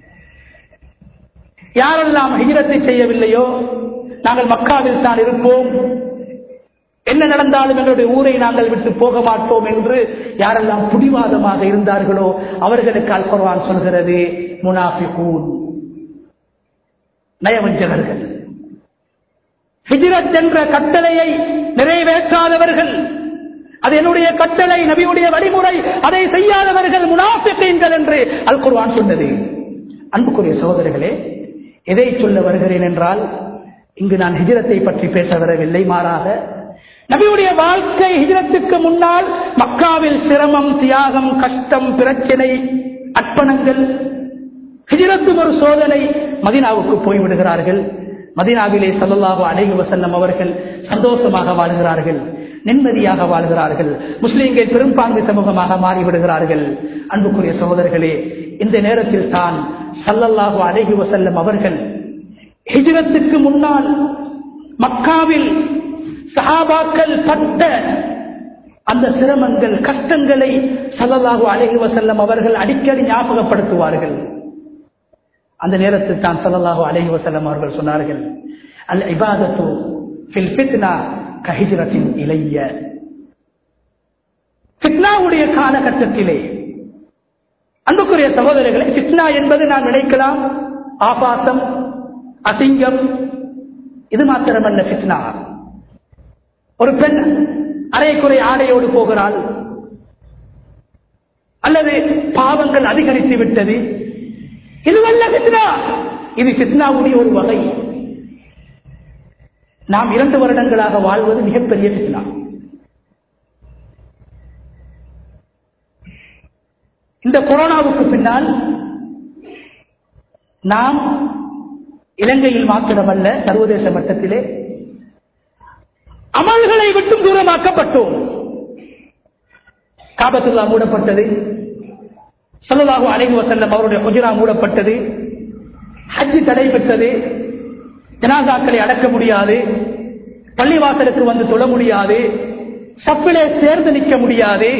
யாரெல்லாம் ஹிஜ்ரத்தை செய்யவில்லையோ நாங்கள் மக்காவில் தான் இருப்போம் என்ன நடந்தாலும் எங்களுடைய ஊரை நாங்கள் விட்டு போக மாட்டோம் என்று யாரெல்லாம் புடிவாதமாக இருந்தார்களோ அவர்களுக்கு அல் குர்ஆன் சொல்கிறது முனாஃபிகூன் நயவஞ்சகர்கள் ஹிஜ்ரத் என்ற கட்டளையை நிறைவேற்றாதவர்கள் அது என்னுடைய கட்டளை நபியுடைய வழிமுறை அதை செய்யாதவர்கள் முனாஃபிகீன்கள் என்று அல் குர்ஆன் சொன்னது அன்புக்குரிய சகோதரர்களே எதை சொல்ல வருகிறேன் என்றால் இங்கு நான் ஹிஜரத்தை பற்றி பேச வரவில்லை மாறாக நபியுடைய வாழ்க்கை ஹிஜரத்துக்கு முன்னால் மக்காவில் சிரமம் தியாகம் கஷ்டம் பிரச்சனை அர்ப்பணங்கள் ஹிஜரத்தும் ஒரு சோதனை மதினாவுக்கு போய்விடுகிறார்கள் மதினாவிலே சல்லல்லாஹு அலைஹி வசல்லம் அவர்கள் சந்தோஷமாக வாழ்கிறார்கள் நிம்மதியாக வாழ்கிறார்கள் முஸ்லீம்கள் பெரும்பான்மை சமூகமாக மாறிவிடுகிறார்கள் அன்புக்குரிய சகோதரர்களே இந்த நேரத்தில் தான் சல்லல்லாஹு அலைஹி வசல்லம் அவர்கள் ஹிஜரத்துக்கு முன்னால் மக்காவில் சஹாபாக்கள் பட்ட அந்த சிரமங்கள் கஷ்டங்களை சல்லல்லாஹு அலைஹி வசல்லம் அவர்கள் அடிக்கடி ஞாபகப்படுத்துவார்கள் அந்த நேரத்தில் தான் சல்லல்லாஹு அலைஹி வசல்லம் அவர்கள் சொன்னார்கள் அல் இபாதத்து ஃபில் ஃபித்னா கஹிஜரத்தின் இளைய ஃபித்னாவுடைய காலகட்டத்திலே அன்புக்குரிய சகோதரர்களை ஃபித்னா என்பது நாம் நினைக்கலாம் ஆபாசம் அசிங்கம் இது மாத்திரமல்ல ஃபித்னா ஒரு பெண் அரைக்குறை ஆடையோடு போகிறாள் அல்லது பாவங்கள் அதிகரித்து விட்டது இதுவல்ல ஃபித்னா இது ஃபித்னாவுடைய ஒரு வகை நாம் இரண்டு வருடங்களாக வாழ்வது மிகப்பெரிய ஃபித்னா இந்த கொரோனாவுக்கு பின்னால் நாம் இலங்கையில் மாத்திரமல்ல சர்வதேச மட்டத்திலே அமல்களை விட்டும் தூரமாக்கப்பட்டோம் காபத்துல்லா மூடப்பட்டது சொல்லலாக அலைவு வசல்லம் அவருடைய குஜரா மூடப்பட்டது ஹஜ்ஜி தடைபெற்றது ஜனாதாக்களை அடக்க முடியாது பள்ளிவாசலுக்கு வந்து தொழ முடியாது சப்பிலே சேர்ந்து நிற்க முடியாது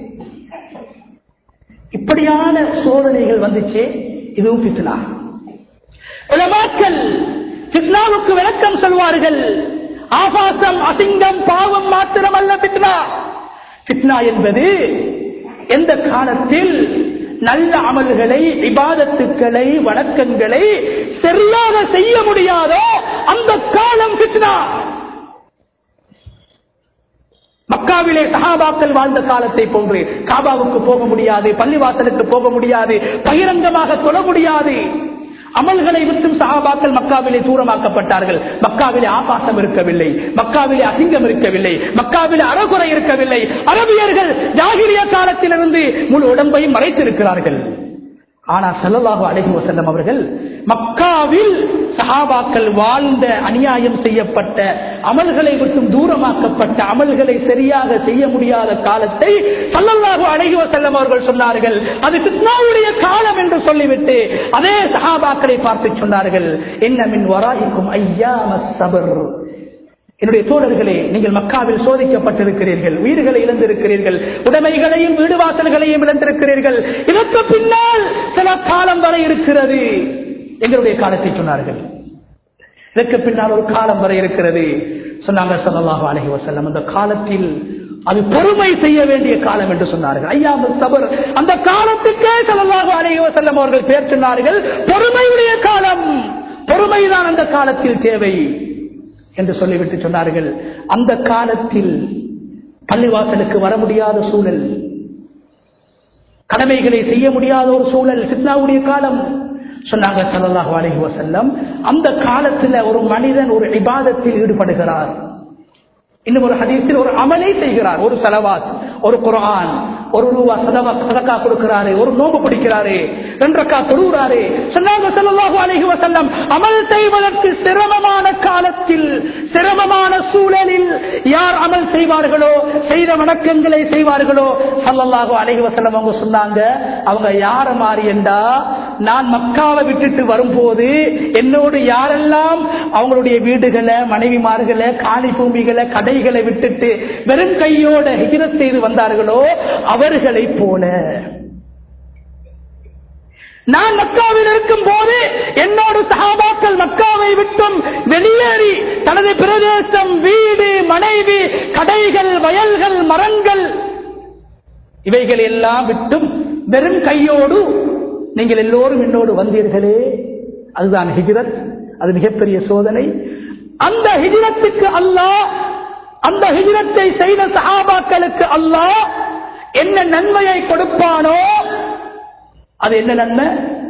இப்படியான சோதனைகள் வந்துச்சு இதுவும் பித்னா உலமாக்கள் பித்னாவுக்கு விளக்கம் சொல்வார்கள் ஆபாசம் அசிங்கம் பாவம் மாத்திரமல்ல பித்னா பித்னா என்பது எந்த காலத்தில் நல்ல அமல்களை விவாதத்துக்களை வணக்கங்களை சரியாக செய்ய முடியாதோ அந்த காலம் பித்னா மக்காவிலே சஹாபாக்கள் வாழ்ந்த காலத்தை போன்று காபாவுக்கு போக முடியாது பள்ளிவாசலுக்கு போக முடியாது பகிரங்கமாக தொழ முடியாது அமல்களை விட்டும் சஹாபாக்கள் மக்காவிலே தூரமாக்கப்பட்டார்கள் மக்காவிலே ஆபாசம் இருக்கவில்லை மக்காவிலே அசிங்கம் இருக்கவில்லை மக்காவிலே அறகுறை இருக்கவில்லை அரபியர்கள் ஜாகிரிய காலத்திலிருந்து முழு உடம்பையும் மறைத்திருக்கிறார்கள் ஆனா செல்லலாக அழகி வசல்லம் அவர்கள் மக்காவில் சஹாபாக்கள் வாழ்ந்த அநியாயம் செய்யப்பட்ட அமல்களை விட்டும் தூரமாக்கப்பட்ட அமல்களை சரியாக செய்ய முடியாத காலத்தை சல்லல்லாஹு அழகி வசல்லம் அவர்கள் சொன்னார்கள் அது கிருஷ்ணாவுடைய காலம் என்று சொல்லிவிட்டு அதே சஹாபாக்களை பார்த்து சொன்னார்கள் என்ன மின் வராயிக்கும் ஐயா சபர் என்னுடைய தோழர்களே நீங்கள் மக்காவில் சோதிக்கப்பட்டிருக்கிறீர்கள் உயிர்களை இழந்திருக்கிறீர்கள் உடைமைகளையும் வீடு வாசல்களையும் இழந்திருக்கிறீர்கள் இதற்கு பின்னால் சில காலம் வரை இருக்கிறது எங்களுடைய காலத்தை சொன்னார்கள் இதற்கு பின்னால் ஒரு காலம் வரை இருக்கிறது சொன்னாங்க சல்லாஹு அலஹி வசல்லம் அந்த காலத்தில் அது பொறுமை செய்ய வேண்டிய காலம் என்று சொன்னார்கள் ஐயா சபர் அந்த காலத்துக்கே சல்லாஹு அலஹி வசல்லம் அவர்கள் பேர் சொன்னார்கள் பொறுமையுடைய காலம் பொறுமைதான் அந்த காலத்தில் தேவை என்று சொல்லிவிட்டு சொன்னார்கள் அந்த காலத்தில் பள்ளிவாசலுக்கு வர முடியாத சூழல் கடமைகளை செய்ய முடியாத ஒரு சூழல் சித்னாவுடைய காலம் சொன்னாங்க சல்லாஹு அலஹி வசல்லம் அந்த காலத்தில் ஒரு மனிதன் ஒரு இபாதத்தில் ஈடுபடுகிறார் இன்னும் ஒரு ஹதீஸில் ஒரு அமலை செய்கிறார் ஒரு செலவாத் ஒரு குரான் ஒரு ரூபா சதவா சதக்கா கொடுக்கிறாரு ஒரு நோம்பு பிடிக்கிறாரு ரெண்டக்கா தொழுகிறாரு சொன்னாங்க ஸல்லல்லாஹு அலைஹி வஸல்லம் அமல் செய்வதற்கு சிரமமான காலத்தில் சிரமமான சூழலில் யார் அமல் செய்வார்களோ செய்த வணக்கங்களை செய்வார்களோ ஸல்லல்லாஹு அலைஹி வஸல்லம் அவங்க சொன்னாங்க அவங்க யார மாறி என்றா நான் மக்காவை விட்டுட்டு வரும்போது என்னோடு யாரெல்லாம் அவங்களுடைய வீடுகளை மனைவிமார்களை காலி பூமிகளை கடைகளை விட்டுட்டு வெறும் கையோட ஹிஜரத் செய்து வந்தார்களோ அவர்களை போல நான் மக்காவில் இருக்கும் போது என்னோடு சகாபாக்கள் மக்காவை விட்டும் வெளியேறி தனது பிரதேசம் வீடு மனைவி கடைகள் வயல்கள் மரங்கள் இவைகள் எல்லாம் விட்டும் வெறும் கையோடு நீங்கள் எல்லோரும் என்னோடு வந்தீர்களே அதுதான் ஹிஜ்ரத் அது மிகப்பெரிய சோதனை அந்த ஹிஜ்ரத்துக்கு அல்லாஹ் அந்த ஹிஜ்ரத்தை செய்த சஹாபாக்களுக்கு அல்லாஹ் என்ன நன்மையை கொடுப்பானோ அது என்ன நன்மை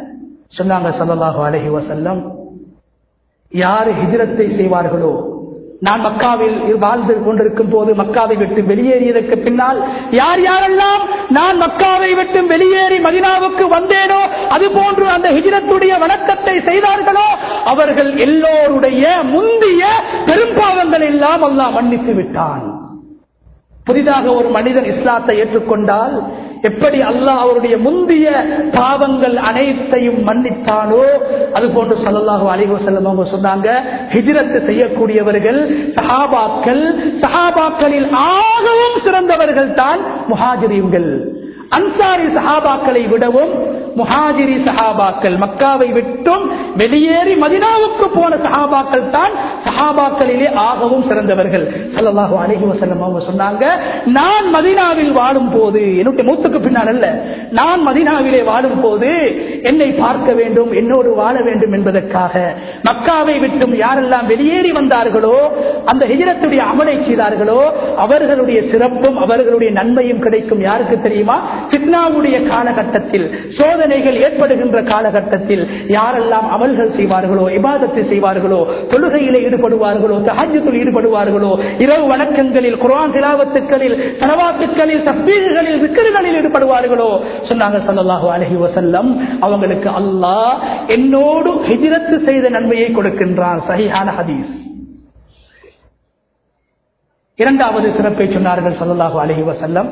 சொன்னாங்க சல்லல்லாஹு அலைஹி வஸல்லம் யார் ஹிஜ்ரத்தை செய்வார்களோ நான் மக்காவில் வாழ்ந்து கொண்டிருக்கும் போது மக்காவை விட்டு வெளியேறியதற்கு பின்னால் யார் யாரெல்லாம் நான் மக்காவை விட்டு வெளியேறி மதினாவுக்கு வந்தேனோ அது போன்று அந்த ஹிஜரத்துடைய வணக்கத்தை செய்தார்களோ அவர்கள் எல்லோருடைய முந்திய பெரும்பாவங்கள் எல்லாம் அல்லாஹ் மன்னித்து விட்டான் புதிதாக ஒரு மனிதன் இஸ்லாத்தை ஏற்றுக்கொண்டால் எப்படி அல்லாஹ் அவருடைய முந்திய பாவங்கள் அனைத்தையும் மன்னித்தானோ அது போன்று சல்லல்லாஹு அலைஹி வஸல்லம் அவங்க சொன்னாங்க ஹிஜ்ரத் செய்யக்கூடியவர்கள் சஹாபாக்கள் சஹாபாக்களில் ஆகவும் சிறந்தவர்கள் தான் முஹாஜிரீன்கள் அன்சாரி சஹாபாக்களை விடவும் முஹாஜிரி சஹாபாக்கள் மக்காவை விட்டும் வெளியேறி மதினாவுக்கு போன சஹாபாக்கள் தான் சஹாபாக்களிலே ஆகவும் சிறந்தவர்கள் ஸல்லல்லாஹு அலைஹி வஸல்லம் அவங்க சொன்னாங்க நான் மதினாவில் வாழும் போது என்னுடைய மூத்துக்கு பின்னால் அல்ல நான் மதினாவிலே வாழும் போது என்னை பார்க்க வேண்டும் என்னோடு வாழ வேண்டும் என்பதற்காக மக்காவை விட்டும் யாரெல்லாம் வெளியேறி வந்தார்களோ அந்த ஹிஜரத்துடைய அமலை செய்தார்களோ அவர்களுடைய சிறப்பும் அவர்களுடைய நன்மையும் கிடைக்கும் யாருக்கு தெரியுமா ஃபித்னாவுடைய காலகட்டத்தில் சோதனைகள் ஏற்படுகின்ற காலகட்டத்தில் யாரெல்லாம் அமல்கள் செய்வார்களோ இபாதத்தை செய்வார்களோ தொழுகையிலே ஈடுபடுவார்களோ தஹஜத்தில் ஈடுபடுவார்களோ இரவு வணக்கங்களில் குர்ஆன் திலாவத்துக்களில் தலவாத்துக்களில் தப்பீகளில் விக்கிரகளில் ஈடுபடுவார்களோ சொன்னாங்க ஸல்லல்லாஹு அலைஹி வஸல்லம் அவங்களுக்கு அல்லாஹ் என்னோடு ஹிஜ்ரத் செய்த நன்மையை கொடுக்கின்றான் சஹீஹான ஹதீஸ் இரண்டாவது சிறப்பை சொன்னார்கள் ஸல்லல்லாஹு அலைஹி வஸல்லம்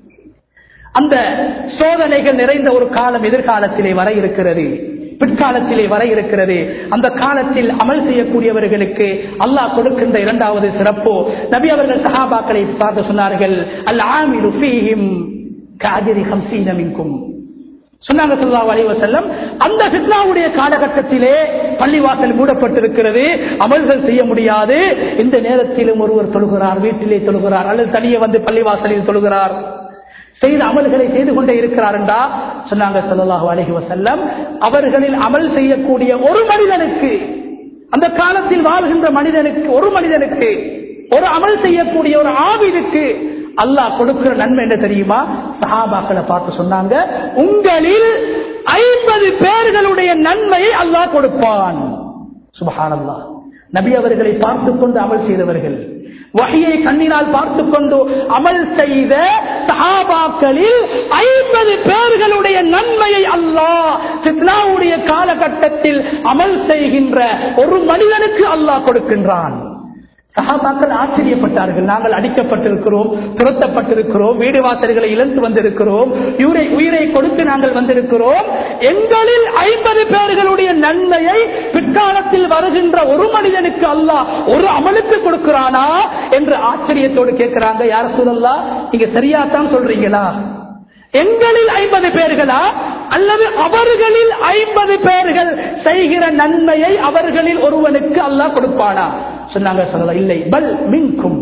அந்த சோதனைகள் நிறைந்த ஒரு காலம் எதிர்காலத்திலே வர இருக்கிறது பிற்காலத்திலே வர இருக்கிறது அந்த காலத்தில் அமல் செய்யக்கூடியவர்களுக்கு அல்லாஹ் கொடுக்கின்ற இரண்டாவது சிறப்போ நபி அவர்கள் சஹாபாக்களை பார்த்து சொன்னார்கள் அல் ஆமிரு ஃபீஹிம் காதிரி ஹம்சீன மின்கும் சொன்னாங்க சொல்லா அலைவ செல்லம் அந்த ஃபித்னாவுடைய காலகட்டத்திலே பள்ளிவாசல் மூடப்பட்டிருக்கிறது அமல்கள் செய்ய முடியாது இந்த நேரத்திலும் ஒருவர் தொழுகிறார் வீட்டிலே தொழுகிறார் அல்லது தனியே வந்து பள்ளிவாசலில் தொழுகிறார் செய்த அமல்களை செய்து கொண்டே இருக்கிறார் என்றா சொன்னாங்க சொல்லலாஹு அலஹி வசல்லம் அவர்களில் அமல் செய்யக்கூடிய ஒரு மனிதனுக்கு அந்த காலத்தில் வாழ்கின்ற மனிதனுக்கு ஒரு மனிதனுக்கு ஒரு அமல் செய்யக்கூடிய ஒரு ஆவிதுக்கு அல்லாஹ் கொடுக்கிற நன்மை என்ன தெரியுமா சஹாபாக்களை பார்த்து சொன்னாங்க உங்களில் ஐம்பது பேர்களுடைய நன்மையை அல்லாஹ் கொடுப்பான் சுபஹானல்லா நபி அவர்களை பார்த்து கொண்டு அமல் செய்தவர்கள் வகையை கண்ணினால் பார்த்து கொண்டு அமல் செய்த சஹாபாக்களில் ஐம்பது பேர்களுடைய நன்மையை அல்லாஹ் சித்னாவுடைய காலகட்டத்தில் அமல் செய்கின்ற ஒரு மனிதனுக்கு அல்லாஹ் கொடுக்கின்றான் சகாபாக்கள் ஆச்சரியப்பட்டார்கள் நாங்கள் அடிக்கப்பட்டிருக்கிறோம் துரத்தப்பட்டிருக்கிறோம் வீடு வாசல்களை இழந்து வந்திருக்கிறோம் உயிரை உயிரை கொடுத்து நாங்கள் வந்திருக்கிறோம் எங்களில் ஐம்பது பேர்களுடைய நன்மையை பிற்காலத்தில் வருகின்ற ஒரு மனிதனுக்கு அல்லாஹ் ஒரு அமலுக்கு கொடுக்கிறானா என்று ஆச்சரியத்தோடு கேட்கிறாங்க யார சூழல்லா நீங்க சரியாத்தான் சொல்றீங்களா எங்களில் ஐம்பது பேர்களா அல்லது அவர்களில் ஐம்பது பேர்கள் செய்கிற நன்மையை அவர்களில் ஒருவனுக்கு அல்லாஹ் கொடுப்பானா சொன்னாங்க சொல்லலாம் இல்லை பல் மின்கும்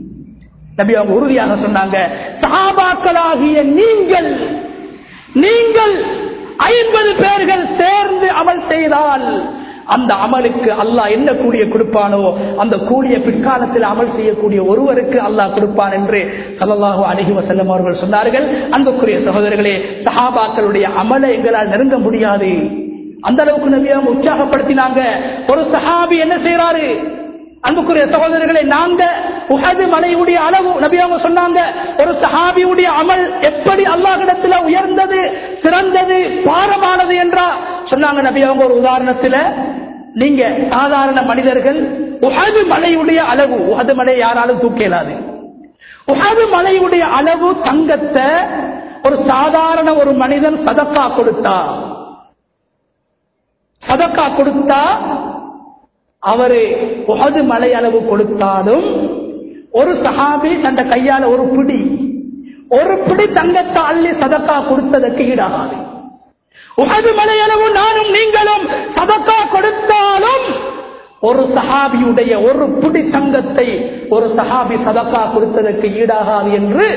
நபி அவங்க உறுதியாக சொன்னாங்க சஹாபாக்களாகிய நீங்கள் நீங்கள் ஐம்பது பேர்கள் சேர்ந்து அமல் செய்தால் அந்த அமலுக்கு அல்லாஹ் என்ன கூடிய கொடுப்பானோ அந்த கூடிய பிற்காலத்தில் அமல் செய்யக்கூடிய ஒருவருக்கு அல்லாஹ் கொடுப்பான் என்று சல்லல்லாஹு அழகி வசல்லம் அவர்கள் சொன்னார்கள் அன்புக்குரிய சகோதரர்களே சஹாபாக்களுடைய அமலை எங்களால் நெருங்க முடியாது அந்த அளவுக்கு நபியாக உற்சாகப்படுத்தினாங்க ஒரு சஹாபி என்ன செய்யறாரு அன்புக்குரிய சகோதரர்களை நாங்க உகது மலையுடைய அளவு நபியாக சொன்னாங்க ஒரு சஹாபியுடைய அமல் எப்படி அல்லாஹிடத்துல உயர்ந்தது சிறந்தது பாரமானது என்றா சொன்னாங்க நபியாக ஒரு உதாரணத்துல நீங்க சாதாரண மனிதர்கள் உகது மலையுடைய அளவு உகது மலை யாராலும் தூக்கலாது உகது மலையுடைய அளவு தங்கத்தை ஒரு சாதாரண ஒரு மனிதன் சதக்கா கொடுத்தா சதக்கா கொடுத்தா அவரு உகது மலை அளவு கொடுத்தாலும் ஒரு சஹாபி தந்த கையால ஒரு பிடி ஒரு பிடி தங்கத்தை அள்ளி சதக்கா கொடுத்ததற்கு ஈடாகாது உகது மலை அளவு நானும் நீங்களும் சதக்கா கொடுத்தாலும் ஒரு சஹாபியுடைய ஒரு பிடி தங்கத்தை ஒரு சஹாபி சதக்கா கொடுத்ததற்கு ஈடாகாது என்று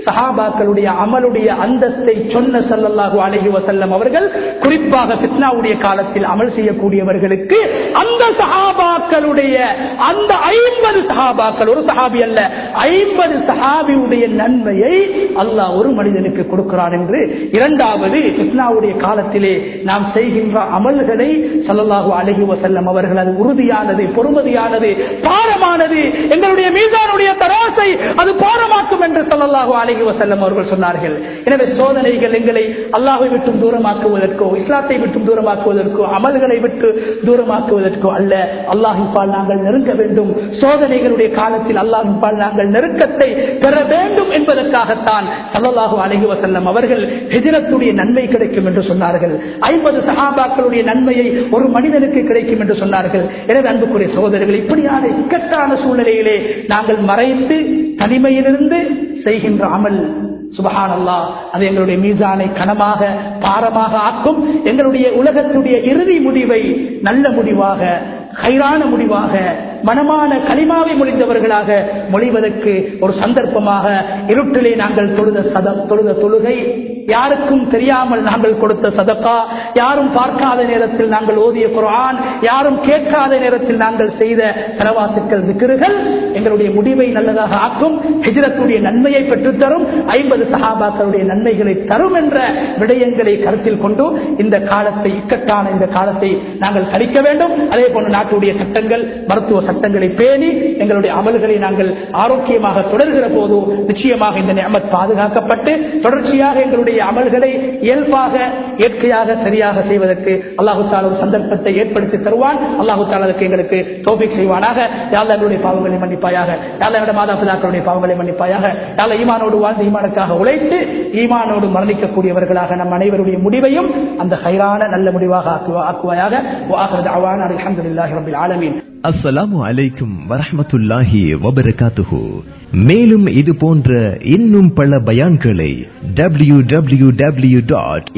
சஹாபாக்களுடைய அமலுடைய அந்தஸ்தை சொன்ன சல்லல்லாஹு அலைஹி வஸல்லம் அவர்கள் குறிப்பாக ஃபித்னாவுடைய காலத்தில் அமல் செய்யக்கூடியவர்களுக்கு அந்த சஹாபாக்களுடைய அந்த ஐம்பது சஹாபாக்கள் ஒரு சஹாபி அல்ல ஐம்பது சஹாபியுடைய நன்மையை அல்லாஹ் ஒரு மனிதனுக்கு கொடுக்கிறான் என்று இரண்டாவது ஃபித்னாவுடைய காலத்திலே நாம் செய்கின்ற அமல்களை சல்லல்லாஹு அலைஹி வஸல்லம் அவர்கள் அது உறுதியானது பொறுமதியானது பாரமானது எங்களுடைய மீதானுடைய தராசை அது பாரமாக்கும் என்று சல்லல்லாஹு அலைஹி வஸல்லம் அவர்கள் சொன்னார்கள் எனவே சோதனைகள் எங்களை அல்லாஹை விட்டும் தூரமாக்குவதற்கோ இஸ்லாத்தை விட்டும் தூரமாக்குவதற்கோ அமல்களை விட்டு தூரமாக்குவதற்கோ அல்ல அல்லாஹிப்பால் நாங்கள் நெருங்க வேண்டும் சோதனைகளுடைய காலத்தில் அல்லாஹிப்பால் நாங்கள் நெருக்கத்தை பெற வேண்டும் என்பதற்காகத்தான் சல்லல்லாஹு அலைஹி வஸல்லம் அவர்கள் ஹிஜ்ரத்துடைய நன்மை கிடைக்கும் என்று சொன்னார்கள் ஐம்பது சஹாபாக்களுடைய நன்மையை ஒரு மனிதனுக்கு கிடைக்கும் என்று சொன்னார்கள் எனவே அன்புக்குரிய சகோதரர்கள் இப்படியான இக்கட்டான சூழ்நிலையிலே நாங்கள் மறைத்து தனிமையிலிருந்து செய்கின்ற அமல் சுபஹான் அல்லா அது எங்களுடைய மீசானை கனமாக பாரமாக ஆக்கும் எங்களுடைய உலகத்துடைய இறுதி முடிவை நல்ல முடிவாக கைரான முடிவாக மனமான களிமாவை மொழிந்தவர்களாக மொழிவதற்கு ஒரு சந்தர்ப்பமாக இருட்டிலே நாங்கள் தொழுத சதம் தொழுத தொழுகை யாருக்கும் தெரியாமல் நாங்கள் கொடுத்த சதக்கா யாரும் பார்க்காத நேரத்தில் நாங்கள் ஓதிய குரான் யாரும் கேட்காத நேரத்தில் நாங்கள் செய்த தலவாசுக்கள் விக்கிறுகள் எங்களுடைய முடிவை நல்லதாக ஆக்கும் ஹிஜரத்துடைய நன்மையை பெற்றுத்தரும் ஐம்பது சகாபாக்களுடைய நன்மைகளை தரும் என்ற விடயங்களை கருத்தில் கொண்டு இந்த காலத்தை இக்கட்டான இந்த காலத்தை நாங்கள் கழிக்க வேண்டும் அதே போன்று நாட்டுடைய சட்டங்கள் மருத்துவ சட்டங்களை பேணி எங்களுடைய அமல்களை நாங்கள் ஆரோக்கியமாக தொடர்கிற போது நிச்சயமாக இந்த நியமத் பாதுகாக்கப்பட்டு தொடர்ச்சியாக எங்களுடைய அமல்களை இயல்பாக இயற்கையாக சரியாக செய்வதற்கு அல்லாஹு தாலா ஒரு சந்தர்ப்பத்தை ஏற்படுத்தி தருவான் அல்லாஹு தாலாவுக்கு எங்களுக்கு தோபிக் செய்வானாக யாழ்லா எங்களுடைய பாவங்களை மன்னிப்பாயாக யாழ்லா என்னுடைய மாதா பிதாக்களுடைய பாவங்களை மன்னிப்பாயாக யாழ்லா ஈமானோடு வாழ்ந்து ஈமானுக்காக உழைத்து ஈமானோடு மரணிக்கக்கூடியவர்களாக நம் அனைவருடைய முடிவையும் அந்த ஹைரான நல்ல முடிவாக ஆக்குவா- ஆக்குவாயாக வாஹர் அவான் அல்ஹம்துலில்லாஹி ரப்பில் ஆலமீன் அஸ்ஸலாமு அலைக்கும் வரஹ்மத்துல்லாஹி வபரகாத்துஹு மேலும் இது போன்ற இன்னும் பல பயான்களை W W W dot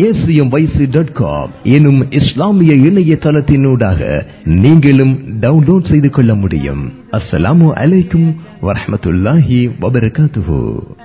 dot com எனும் இஸ்லாமிய இணையதளத்தினூடாக நீங்களும் டவுன்லோட் செய்து கொள்ள முடியும் அஸ்ஸலாமு அலைக்கும் வரஹ்மத்துல்லாஹி வபரகாத்துஹு